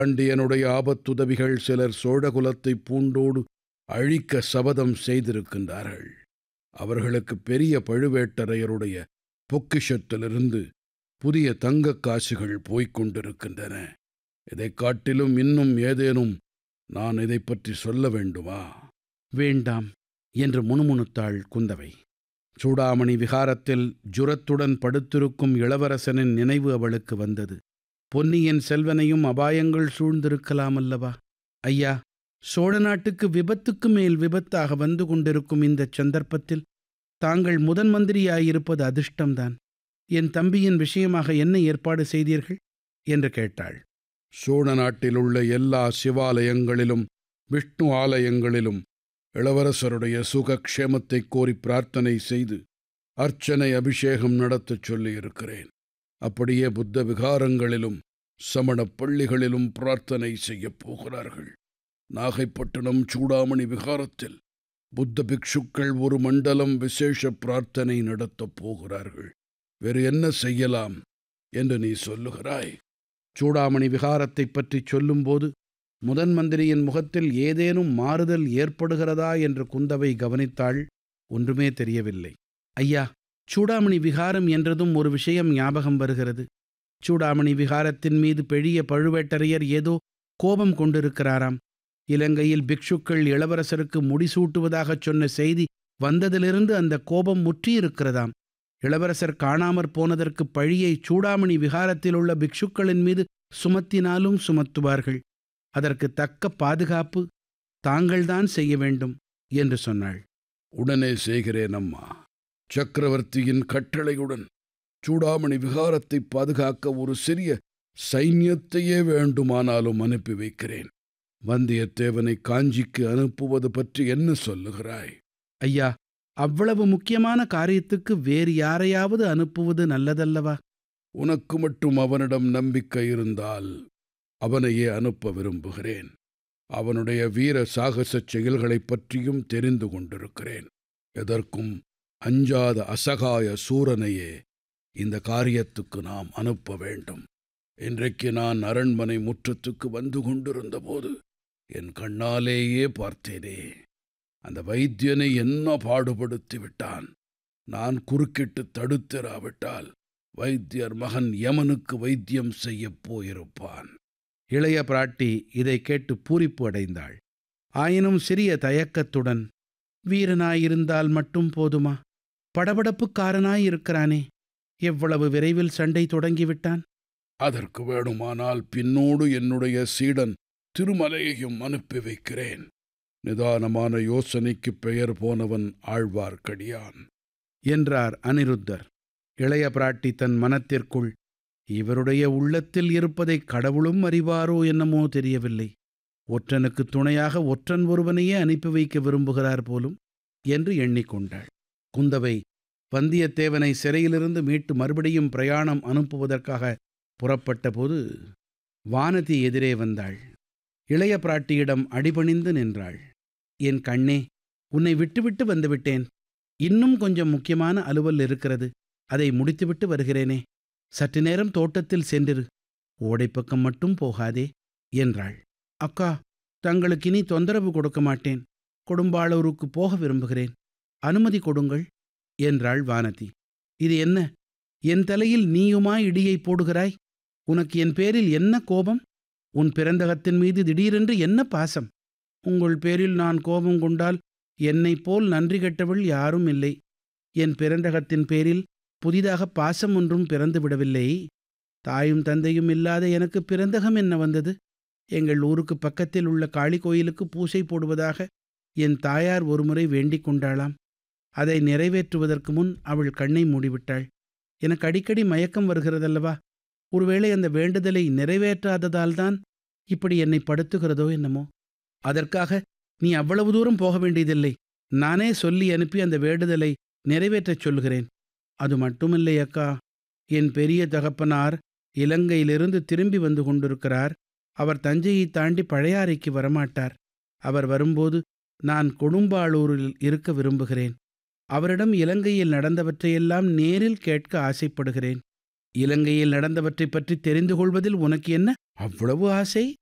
பாண்டியனுடைய ஆபத்துதவிகள் சிலர் சோழகுலத்தை பூண்டோடு அழிக்க சபதம் செய்திருக்கின்றார்கள் அவர்களுக்கு பெரிய பழுவேட்டரையருடைய பொக்கிஷத்திலிருந்து புதிய தங்கக் காசுகள் போய்க் கொண்டிருக்கின்றன இதைக் காட்டிலும் இன்னும் ஏதேனும் நான் இதைப் பற்றி சொல்ல வேண்டுமா வேண்டாம் என்று முணுமுணுத்தாள் குந்தவை சூடாமணி விகாரத்தில் ஜுரத்துடன் படுத்திருக்கும் இளவரசனின் நினைவு அவளுக்கு வந்தது பொன்னியின் செல்வனையும் அபாயங்கள் சூழ்ந்திருக்கலாம் அல்லவா ஐயா சோழ நாட்டுக்கு விபத்துக்கு மேல் விபத்தாக வந்து கொண்டிருக்கும் இந்த சந்தர்ப்பத்தில் தாங்கள் முதன் மந்திரியாயிருப்பது அதிர்ஷ்டம்தான் என் தம்பியின் விஷயமாக என்ன ஏற்பாடு செய்தீர்கள் என்று கேட்டாள் சோழ நாட்டிலுள்ள எல்லா சிவாலயங்களிலும் விஷ்ணு ஆலயங்களிலும் இளவரசருடைய சுகக்ஷேமத்தைக் கோரி பிரார்த்தனை செய்து அர்ச்சனை அபிஷேகம் நடத்தச் சொல்லியிருக்கிறேன் அப்படியே புத்த விகாரங்களிலும் சமணப் பள்ளிகளிலும் பிரார்த்தனை செய்யப் போகிறார்கள் நாகைப்பட்டினம் சூடாமணி விகாரத்தில் புத்த பிக்ஷுக்கள் ஒரு மண்டலம் விசேஷ பிரார்த்தனை நடத்தப் போகிறார்கள் வேறு என்ன செய்யலாம் என்று நீ சொல்லுகிறாய் சூடாமணி விகாரத்தைப் பற்றி சொல்லும்போது முதன் மந்திரியின் முகத்தில் ஏதேனும் மாறுதல் ஏற்படுகிறதா என்று குந்தவை கவனித்தாள் ஒன்றுமே தெரியவில்லை ஐயா சூடாமணி விகாரம் என்றதும் ஒரு விஷயம் ஞாபகம் வருகிறது சூடாமணி விகாரத்தின் மீது பெரிய பழுவேட்டரையர் ஏதோ கோபம் கொண்டிருக்கிறாராம் இலங்கையில் பிக்ஷுக்கள் இளவரசருக்கு முடிசூட்டுவதாகச் சொன்ன செய்தி வந்ததிலிருந்து அந்த கோபம் முற்றியிருக்கிறதாம் இளவரசர் காணாமற் போனதற்கு பழியை சூடாமணி விகாரத்தில் உள்ள பிக்ஷுக்களின் மீது சுமத்தினாலும் சுமத்துவார்கள் அதற்கு தக்க பாதுகாப்பு தாங்கள்தான் செய்ய வேண்டும் என்று சொன்னாள் உடனே செய்கிறேன் அம்மா சக்கரவர்த்தியின் கட்டளையுடன் சூடாமணி விகாரத்தை பாதுகாக்க ஒரு சிறிய சைன்யத்தையே வேண்டுமானாலும் அனுப்பி வைக்கிறேன் வந்தியத்தேவனை காஞ்சிக்கு அனுப்புவது பற்றி என்ன சொல்லுகிறாய் ஐயா அவ்வளவு முக்கியமான காரியத்துக்கு வேறு யாரையாவது அனுப்புவது நல்லதல்லவா உனக்கு மட்டும் அவனிடம் நம்பிக்கை இருந்தால் அவனையே அனுப்ப விரும்புகிறேன் அவனுடைய வீர சாகசச் செயல்களைப் பற்றியும் தெரிந்து கொண்டிருக்கிறேன் எதற்கும் அஞ்சாத அசகாய சூரனையே இந்த காரியத்துக்கு நாம் அனுப்ப வேண்டும் இன்றைக்கு நான் அரண்மனை முற்றத்துக்கு வந்து கொண்டிருந்தபோது என் கண்ணாலேயே பார்த்தேனே அந்த வைத்தியனை என்ன பாடுபடுத்தி விட்டான் நான் குறுக்கிட்டு தடுத்திராவிட்டால் வைத்தியர் மகன் யமனுக்கு வைத்தியம் செய்யப் போயிருப்பான் இளைய பிராட்டி இதை கேட்டு பூரிப்பு அடைந்தாள் ஆயினும் சிறிய தயக்கத்துடன் வீரனாயிருந்தால் மட்டும் போதுமா படபடப்புக்காரனாயிருக்கிறானே எவ்வளவு விரைவில் சண்டை தொடங்கிவிட்டான் அதற்கு வேணுமானால் பின்னோடு என்னுடைய சீடன் திருமலையையும் அனுப்பி வைக்கிறேன் நிதானமான யோசனைக்கு பெயர் போனவன் ஆழ்வார்க்கடியான் என்றார் அனிருத்தர் இளைய பிராட்டி தன் மனத்திற்குள் இவருடைய உள்ளத்தில் இருப்பதை கடவுளும் அறிவாரோ என்னமோ தெரியவில்லை ஒற்றனுக்கு துணையாக ஒற்றன் ஒருவனையே அனுப்பி வைக்க விரும்புகிறார் போலும் என்று எண்ணிக்கொண்டாள் குந்தவை வந்தியத்தேவனை சிறையிலிருந்து மீட்டு மறுபடியும் பிரயாணம் அனுப்புவதற்காக புறப்பட்டபோது வானதி எதிரே வந்தாள் இளைய பிராட்டியிடம் அடிபணிந்து நின்றாள் என் கண்ணே உன்னை விட்டுவிட்டு வந்துவிட்டேன் இன்னும் கொஞ்சம் முக்கியமான அலுவல் இருக்கிறது அதை முடித்துவிட்டு வருகிறேனே சற்று நேரம் தோட்டத்தில் சென்றிரு ஓடைப்பக்கம் மட்டும் போகாதே என்றாள் அக்கா தங்களுக்கு இனி தொந்தரவு கொடுக்க மாட்டேன் கொடும்பாளூருக்கு போக விரும்புகிறேன் அனுமதி கொடுங்கள் என்றாள் வானதி இது என்ன என் தலையில் நீயுமா இடியை போடுகிறாய் உனக்கு என் பேரில் என்ன கோபம் உன் பிறந்தகத்தின் மீது திடீரென்று என்ன பாசம் உங்கள் பேரில் நான் கோபம் கொண்டால் என்னைப் போல் நன்றி கெட்டவள் யாரும் இல்லை என் பிறந்தகத்தின் பேரில் புதிதாக பாசம் ஒன்றும் பிறந்து விடவில்லை தாயும் தந்தையும் இல்லாத எனக்கு பிறந்தகம் என்ன வந்தது எங்கள் ஊருக்கு பக்கத்தில் உள்ள காளி கோயிலுக்கு பூசை போடுவதாக என் தாயார் ஒருமுறை வேண்டிக் கொண்டாளாம் அதை நிறைவேற்றுவதற்கு முன் அவள் கண்ணை மூடிவிட்டாள் எனக்கு அடிக்கடி மயக்கம் வருகிறதல்லவா ஒருவேளை அந்த வேண்டுதலை நிறைவேற்றாததால்தான் இப்படி என்னை படுத்துகிறதோ என்னமோ அதற்காக நீ அவ்வளவு தூரம் போக வேண்டியதில்லை நானே சொல்லி அனுப்பி அந்த வேண்டுதலை நிறைவேற்றச் சொல்கிறேன் அது மட்டுமில்லை அக்கா என் பெரிய தகப்பனார் இலங்கையிலிருந்து திரும்பி வந்து கொண்டிருக்கிறார் அவர் தஞ்சையை தாண்டி பழையாறைக்கு வரமாட்டார் அவர் வரும்போது நான் கொடும்பாளூரில் இருக்க விரும்புகிறேன் அவரிடம் இலங்கையில் நடந்தவற்றையெல்லாம் நேரில் கேட்க ஆசைப்படுகிறேன் இலங்கையில் நடந்தவற்றைப் பற்றி தெரிந்து கொள்வதில் உனக்கு என்ன அவ்வளவு ஆசை